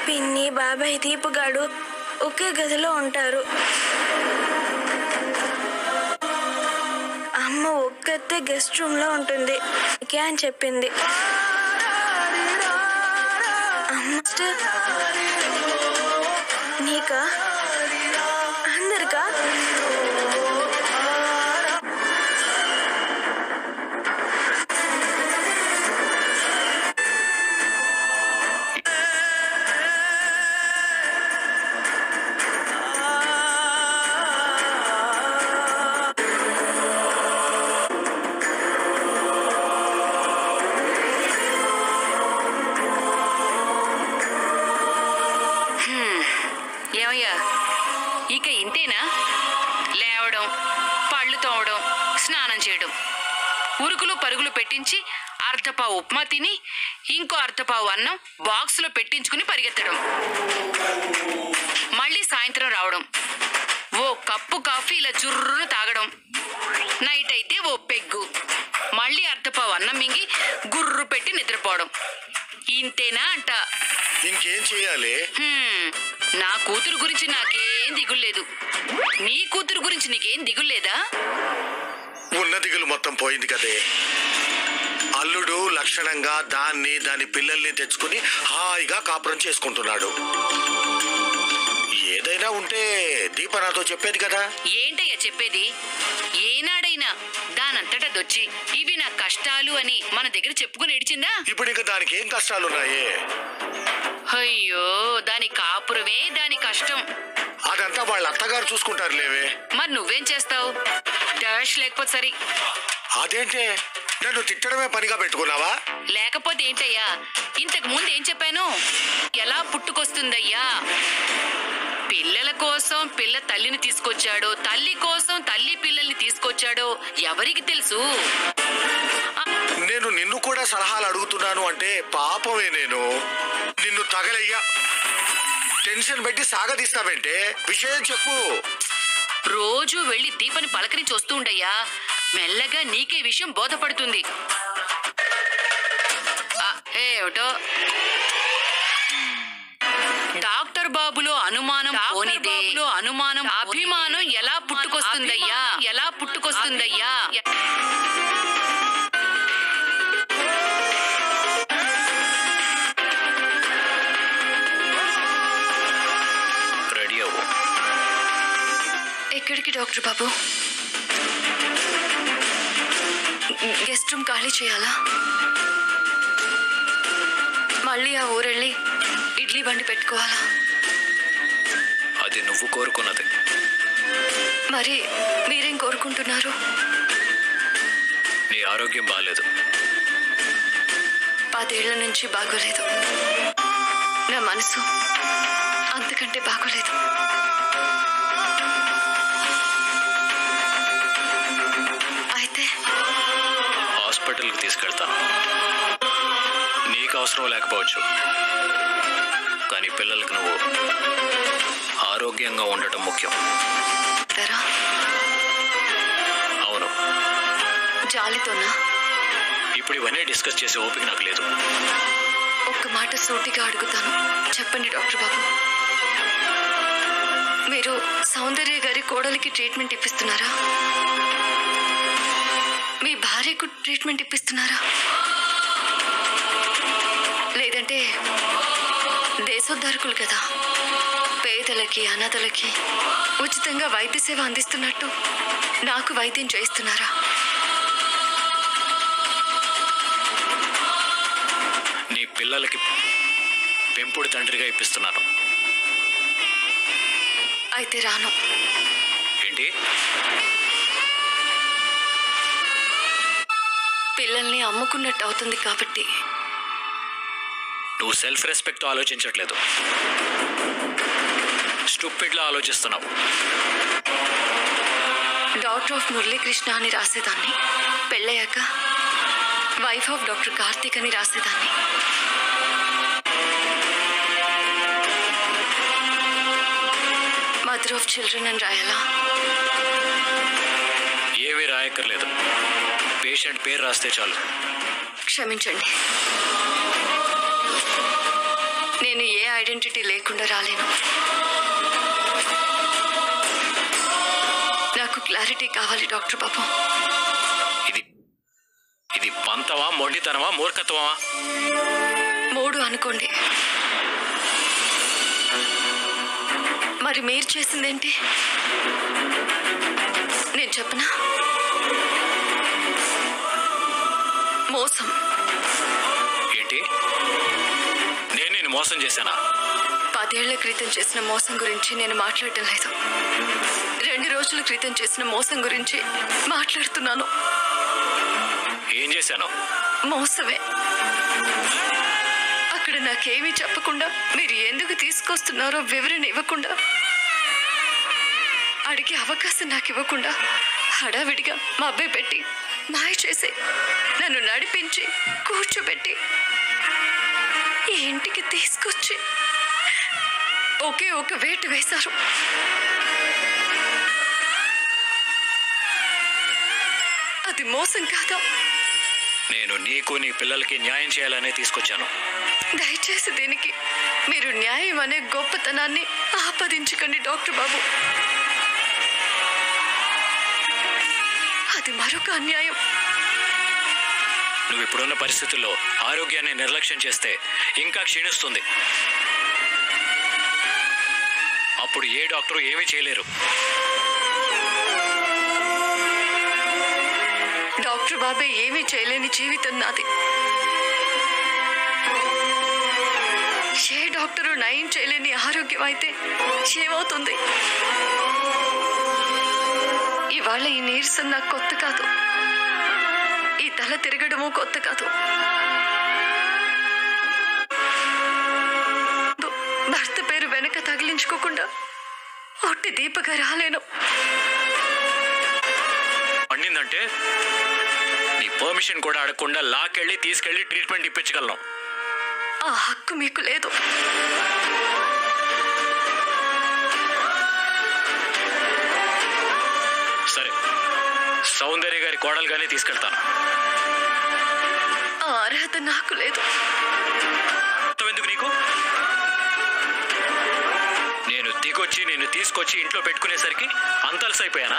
పిన్ని బాబాయ్ దీపుగాడు ఒకే గదిలో ఉంటారు అమ్మ ఒక్కతే గెస్ట్ రూమ్ లో ఉంటుంది ఓకే అని చెప్పింది అమ్మ సిస్టర్, నీకా అందరికా ఏమయ్యా ఇక ఇంతేనా లేవడం పళ్ళు తోవడం స్నానం చేయడం ఉరుకులు పరుగులు పెట్టించి అర్ధపావు ఉప్మా తిని ఇంకో అర్ధపావు అన్నం బాక్సులో పెట్టించుకుని పరిగెత్తడం మళ్ళీ సాయంత్రం రావడం ఓ కప్పు కాఫీ ఇలా జుర్రును తాగడం నైట్ అయితే ఓ పెగ్గు మళ్ళీ అర్ధపావు అన్నం మింగి గుర్రు పెట్టి నిద్రపోవడం ఇంతేనా అంట ఇంకేం చేయాలి హ్మ్, నా కూతురు గురించి నాకేం దిగుల్లేదు నీ కూతురు గురించి నీకేం దిగుల్లేదా ఉన్న దిగులు మొత్తం పోయింది కదే అల్లుడు లక్షణంగా దాన్ని దాని పిల్లల్ని తెచ్చుకుని హాయిగా కాపురం చేసుకుంటున్నాడు ఏదైనా ఉంటే దీప నాతో చెప్పేది కదా ఏంటయ్యా చెప్పేది ఏనాడైనా దానంతటదొచ్చి ఇవి నా కష్టాలు అని మన దగ్గర చెప్పుకుని ఏడిచిందా ఇప్పుడు ఇంకా దానికి ఏం కష్టాలున్నాయే అయ్యో దాని కాపురమే దాని కష్టం అదంతా వాళ్ళ అత్తగారు చూసుకుంటారు లేవే మరి నువ్వేం చేస్తావు డాష్ లేకపోతే సరి అదేంటే నన్ను తిట్టడమే పనిగా పెట్టుకున్నావా లేకపోతే ఏంటయ్యా ఇంతకు ముందు ఏం చెప్పాను ఎలా పుట్టుకొస్తుందయ్యా పిల్లల కోసం పిల్ల తల్లిని తీసుకొచ్చాడో తల్లి కోసం తల్లి పిల్లల్ని తీసుకొచ్చాడో ఎవరికి తెలుసు నేను నిన్ను కూడా సలహాలు అడుగుతున్నాను అంటే పాపమే నేను నిన్ను తగలయ్యా టెన్షన్ పెట్టి సాగదీస్తావేంటే విషయం చెప్పు రోజు వెళ్లి దీపని పలకరించి వస్తూ ఉండయ్యా మెల్లగా నీకే విషయం బోధపడుతుంది ఆ, ఏమిటో డాక్టర్ బాబులో అనుమానం పోనిదే అనుమానం అభిమానం ఎలా పుట్టుకొస్తుందయ్యా ఎలా పుట్టుకొస్తుందయ్యా రెడీ అవ్వు ఎక్కడికి డాక్టర్ బాబు గెస్ట్ రూమ్ ఖాళీ చేయాలా మళ్ళీ ఆ ఊరెళ్ళి ఇడ్లీ బండి పెట్టుకోవాలా అది నువ్వు కోరుకున్నది మరి మీరేం కోరుకుంటున్నారు నీ ఆరోగ్యం బాగాలేదు పదేళ్ల నుంచి బాగోలేదు నా మనసు అంతకంటే బాగోలేదు అయితే హాస్పిటల్కి తీసుకెళ్తాను నీకు అవసరం లేకపోవచ్చు కానీ పిల్లలకు నువ్వు ఆరోగ్యంగా ఉండటం ముఖ్యం ధరా అవును జాలితోనా ఇప్పుడు ఇవన్నీ డిస్కస్ చేసే ఓపిక నాకు లేదు ఒక్క మాట సూటిగా అడుగుతాను చెప్పండి డాక్టర్ బాబు మీరు సౌందర్య గారి కోడలికి ట్రీట్మెంట్ ఇప్పిస్తున్నారా మీ భార్యకు ట్రీట్మెంట్ ఇప్పిస్తున్నారా లేదంటే దేశోద్ధారకులు కదా పేదలకి అనాథలకి ఉచితంగా వైద్య సేవ అందిస్తున్నట్టు నాకు వైద్యం చేయిస్తున్నారా నీ పిల్లలకి పెంపుడు తండ్రిగా ఇప్పిస్తున్నాను అయితే రాను ఏంటి పిల్లల్ని అమ్ముకున్నట్టు అవుతుంది కాబట్టి నువ్వు సెల్ఫ్ రెస్పెక్ట్ ఆలోచించట్లేదు స్టూపిడ్లా ఆలోచిస్తున్నావు డాక్టర్ ఆఫ్ మురళీకృష్ణ అని రాసేదాన్ని పెళ్ళయ్యాక వైఫ్ ఆఫ్ డాక్టర్ కార్తీక్ అని రాసేదాన్ని మదర్ ఆఫ్ చిల్డ్రన్ అని రాయాలా ఏమీ రాయక్కర్లేదు పేషెంట్ పేరు రాస్తే చాలు క్షమించండి నేను ఏ ఐడెంటిటీ లేకుండా రాలేను నాకు క్లారిటీ కావాలి డాక్టర్ బాబు ఇది ఇది పంతమా మొండితనమా మూర్ఖత్వమా మూడు అనుకోండి మరి మీరు చేసిందేంటి నేను చెప్పనా మోసం ఏంటి నేను నేను మోసం చేశానా పదేళ్ల క్రితం చేసిన మోసం గురించి నేను మాట్లాడటం లేదు రెండు రోజుల క్రితం చేసిన మోసం గురించి మాట్లాడుతున్నాను ఏం చేశాను మోసమే అక్కడ నాకేమీ చెప్పకుండా మీరు ఎందుకు తీసుకొస్తున్నారో వివరణ ఇవ్వకుండా అడిగే అవకాశం నాకు ఇవ్వకుండా హడావిడిగా మా అబ్బాయి పెట్టి మాయ చేసి నన్ను నడిపించి కూర్చోబెట్టి ఈ ఇంటికి తీసుకొచ్చి ఒకే ఒక వేటు వేశారు అది మోసం కాదా నేను నీకు నీ పిల్లలకి న్యాయం చేయాలనే తీసుకొచ్చాను దయచేసి దీనికి మీరు న్యాయం అనే గొప్పతనాన్ని ఆపదించకండి డాక్టర్ బాబు అది మరొక అన్యాయం నువ్వు ఇప్పుడున్న పరిస్థితుల్లో ఆరోగ్యాన్ని నిర్లక్ష్యం చేస్తే ఇంకా క్షీణిస్తుంది అప్పుడు ఏ డాక్టరు ఏమీ చేయలేరు డాక్టర్ బాబే ఏమీ చేయలేని జీవితం నాది ఏ డాక్టరు నయం చేయలేని ఆరోగ్యం అయితే ఏమవుతుంది ఇవాళ ఈ నీరసం నాకు కొత్త కాదు ఈ తల తిరగడము కొత్త కాదు భ- భర్త పేరు వెనక తగిలించుకోకుండా ఒట్టి దీపగా రాలేను పండిందంటే నీ పర్మిషన్ కూడా అడగకుండా లాకెళ్ళి తీసుకెళ్ళి ట్రీట్మెంట్ ఇప్పించగలను ఆ హక్కు మీకు లేదు సరే సౌందర్య గారి కోడలుగానే తీసుకెళ్తాను ఆ అర్హత నాకు లేదు మొత్తం ఎందుకు నీకు నేను దిగొచ్చి నేను తీసుకొచ్చి ఇంట్లో పెట్టుకునేసరికి అంతలసైపోయానా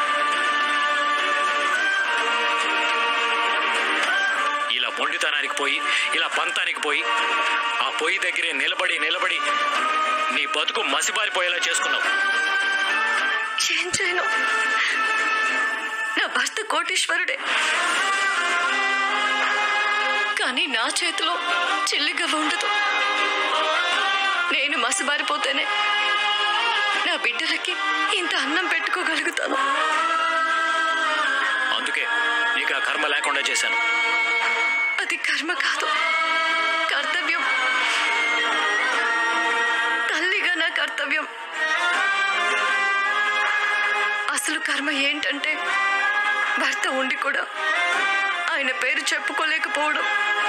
ఇలా మొండితనానికి పోయి ఇలా పంతానికి పోయి ఆ పొయ్యి దగ్గరే నిలబడి నిలబడి నీ బతుకు మసిబారిపోయేలా చేసుకున్నావు ఏం చేయను నా భర్త కోటీశ్వరుడే కానీ నా చేతిలో చిల్లిగా ఉండదు నేను మసిబారిపోతేనే నా బిడ్డలకి ఇంత అన్నం పెట్టుకోగలుగుతాను అందుకే నీకు ఆ కర్మ లేకుండా చేశాను అది కర్మ కాదు కర్తవ్యం తల్లిగా నా కర్తవ్యం అసలు కర్మ ఏంటంటే భర్త ఉండి కూడా ఆయన పేరు చెప్పుకోలేకపోవడం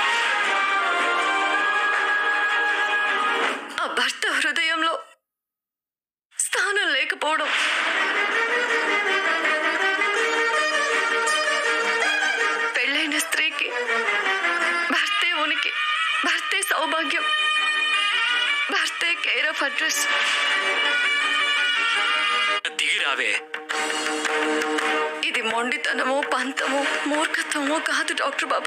ఆ భర్త హృదయంలో స్థానం లేకపోవడం పెళ్ళైన స్త్రీకి భర్తే ఉనికి భర్తే సౌభాగ్యం భర్తే కేర్ ఆఫ్ అడ్రస్ దిగి రావే ఇది మొండితనమో పంతమో మూర్ఖత్వమో కాదు డాక్టర్ బాబు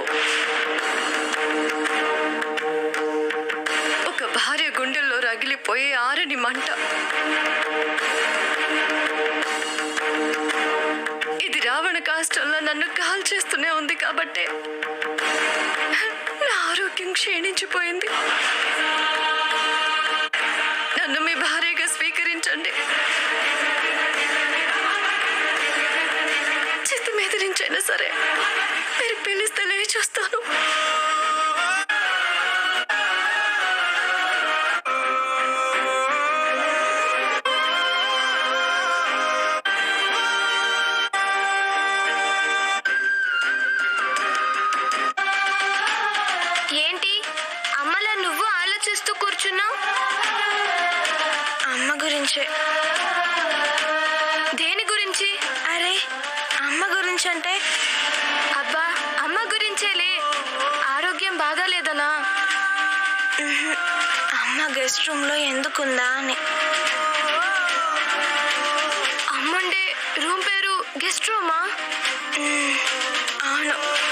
ఒక భార్య గుండెల్లో రగిలిపోయే ఆరని మంట ఇది రావణ కాష్టంలో నన్ను కాల్ చేస్తూనే ఉంది కాబట్టే నా ఆరోగ్యం క్షీణించిపోయింది నన్ను మీ భార్యగా స్వీకరించండి చిత్త మీద నుంచైనా సరే మీరు పిలిస్తే లేచి వస్తాను ఏంటి అమ్మలా నువ్వు ఆలోచిస్తూ కూర్చున్నావు అమ్మ గురించే దేని గురించి అరే అమ్మ గురించి అంటే అబ్బా అమ్మ గురించేలే ఆరోగ్యం బాగాలేదనా ఉహుం. అమ్మ గెస్ట్ రూమ్ లో ఎందుకుందా అని అమ్ముండే రూమ్ పేరు గెస్ట్ రూమా మ్మ్, అవును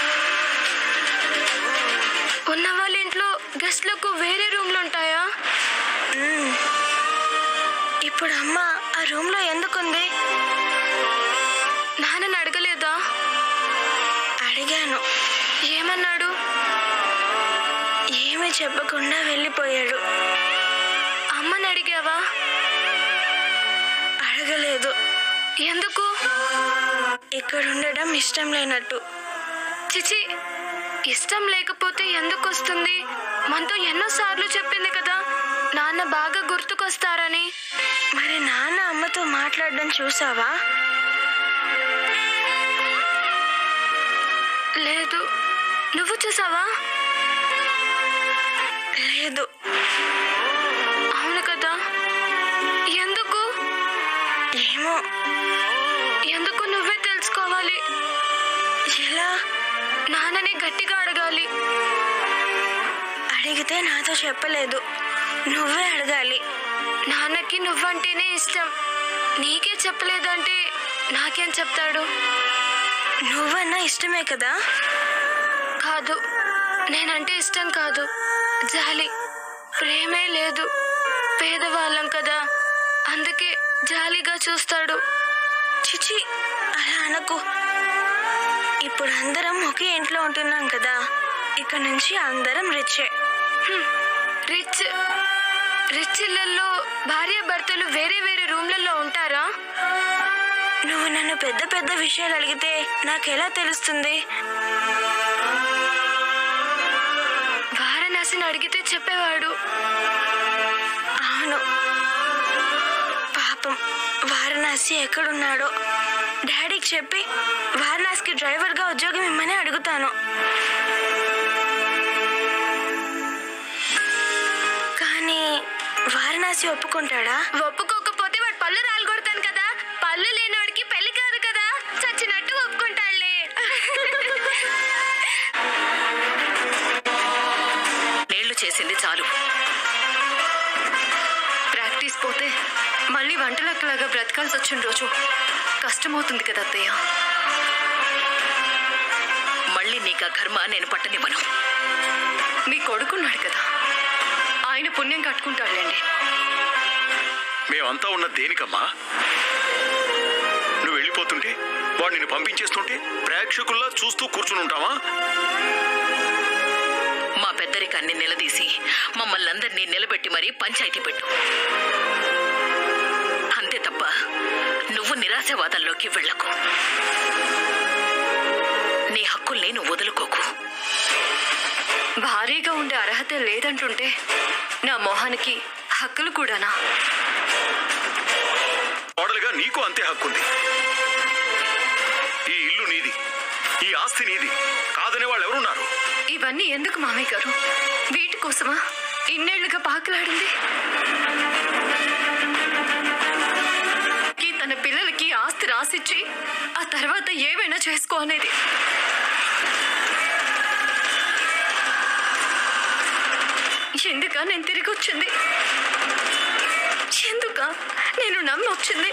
ఉన్న వాళ్ళ ఇంట్లో గెస్ట్లకు వేరే రూమ్లు ఉంటాయా మ్మ్. ఇప్పుడు అమ్మ ఆ రూమ్ లో ఎందుకుంది నాన్నని అడగలేదా అడిగాను ఏమన్నాడు ఏమీ చెప్పకుండా వెళ్ళిపోయాడు అమ్మని అడిగావా అడగలేదు ఎందుకు ఇక్కడ ఉండడం ఇష్టం లేనట్టు చిచి ఇష్టం లేకపోతే ఎందుకు వస్తుంది మనతో ఎన్నోసార్లు చెప్పింది కదా నాన్న బాగా గుర్తుకొస్తారని మరి నాన్న అమ్మతో మాట్లాడడం చూసావా లేదు నువ్వు చూసావా లేదు అవును కదా ఎందుకు ఏమో ఎందుకు నువ్వే తెలుసుకోవాలి ఎలా నాన్నని గట్టిగా అడగాలి అడిగితే నాతో చెప్పలేదు నువ్వే అడగాలి నాన్నకి నువ్వంటేనే ఇష్టం నీకే చెప్పలేదంటే నాకేం చెప్తాడు నువ్వన్నా ఇష్టమే కదా కాదు నేనంటే ఇష్టం కాదు జాలి ప్రేమే లేదు పేదవాళ్ళం కదా అందుకే జాలిగా చూస్తాడు చిచి అలా అనకు ఇప్పుడు అందరం ఒకే ఇంట్లో ఉంటున్నాం కదా ఇక నుంచి అందరం రిచ్చే రిచ్ రిచ్ ఇళ్లలో భార్య భర్తలు వేరే వేరే రూమ్లలో ఉంటారా నువ్వు నన్ను పెద్ద పెద్ద విషయాలు అడిగితే నాకెలా తెలుస్తుంది వారణాసిని అడిగితే చెప్పేవాడు అవును పాపం వారణాసి ఎక్కడున్నాడో డాడీకి చెప్పి వారణాసికి డ్రైవర్గా ఉద్యోగం ఇమ్మని అడుగుతాను కానీ వారణాసి ఒప్పుకుంటాడా ఒప్పుకోకపోతే వాడు పళ్ళు రాలగొడతాను కదా పళ్ళు లేనివాడికి పెళ్లి కాదు కదా చచ్చినట్టు ఒప్పుకుంటాడులే నేళ్లు చేసింది చాలు ప్రాక్టీస్ పోతే మళ్ళీ వంటలక్కలాగా బ్రతకాల్సి వచ్చిన రోజు కష్టమవుతుంది కదా అత్తయ్య మళ్ళీ నీకు ఆ కర్మ నేను పట్టనివ్వను మీ కొడుకున్నాడు కదా ఆయన పుణ్యం కట్టుకుంటాడులేండి మేమంతా ఉన్న దేనికమ్మా నువ్వు వెళ్ళిపోతుంటే వాడు నిన్ను పంపించేస్తుంటే ప్రేక్షకుల్లా చూస్తూ కూర్చుని ఉంటావా మా పెద్దరికాన్ని నిలదీసి మమ్మల్ని అందరినీ నిలబెట్టి మరీ పంచాయతీ పెట్టు అంతే తప్ప నువ్వు నిరాశవాదంలోకి వెళ్ళకు నీ హక్కుల్ని నువ్వు వదులుకోకు భారీగా ఉండే అర్హత లేదంటుంటే నా మొహానికి హక్కులు కూడానా కోడలుగా నీకు అంతే హక్కుంది ఈ ఇల్లు నీది ఈ ఆస్తి నీది కాదనే వాళ్ళు ఎవరున్నారు ఇవన్నీ ఎందుకు మామయ్య గారు వీటి కోసమా ఇన్నేళ్లుగా పాకులాడింది ఈ తన పిల్లలకి ఆస్తి రాసిచ్చి ఆ తర్వాత ఏమైనా చేసుకో అనేది ఎందుక నేను తిరిగి వచ్చింది ఎందుక నేను నమ్మి వచ్చింది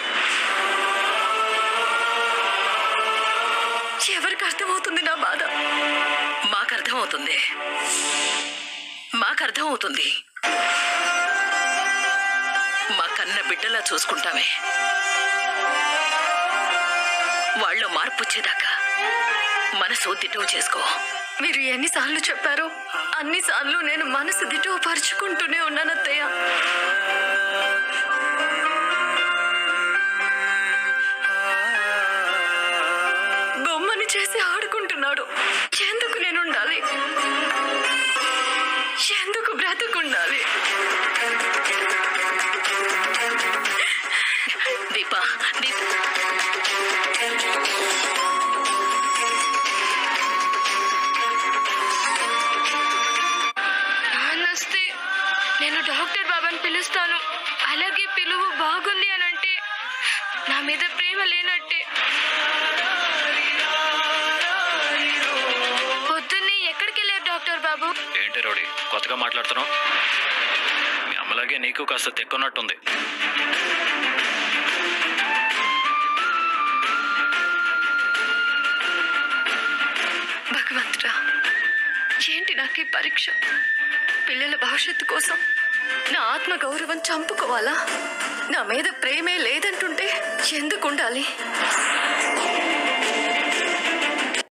ఎవరికి అర్థమవుతుంది నా బాధ మాకు అర్థమవుతుంది మాకు అర్థమవుతుంది మా కన్న బిడ్డలా చూసుకుంటామే వాళ్ళు మార్పు వచ్చేదాకా మనసు దిటవు చేసుకో మీరు ఎన్నిసార్లు చెప్పారో అన్నిసార్లు నేను మనసు దిటవు పరుచుకుంటూనే ఉన్నాను అత్తయ్య బొమ్మని చేసి ఆడుకుంటున్నాడు ఎందుకు నేను ఉండాలి ఎందుకు బ్రతుకుండాలి దీప దీప నాన్నొస్తే నేను డాక్టర్ బాబాని పిలుస్తాను అలాగే పిలువు బాగుంది అని అంటే నా మీద ప్రేమ లేనట్టే పొద్దున్నే ఎక్కడికి వెళ్ళారు డాక్టర్ బాబు ఏంటి రౌడీ కొత్తగా మాట్లాడుతున్నావు అందుకే నీకు కాస్త తెక్కున్నట్టుంది భగవంతుడా ఏంటి నాకు ఈ పరీక్ష పిల్లల భవిష్యత్తు కోసం నా ఆత్మ గౌరవం చంపుకోవాలా నా మీద ప్రేమే లేదంటుంటే ఎందుకు ఉండాలి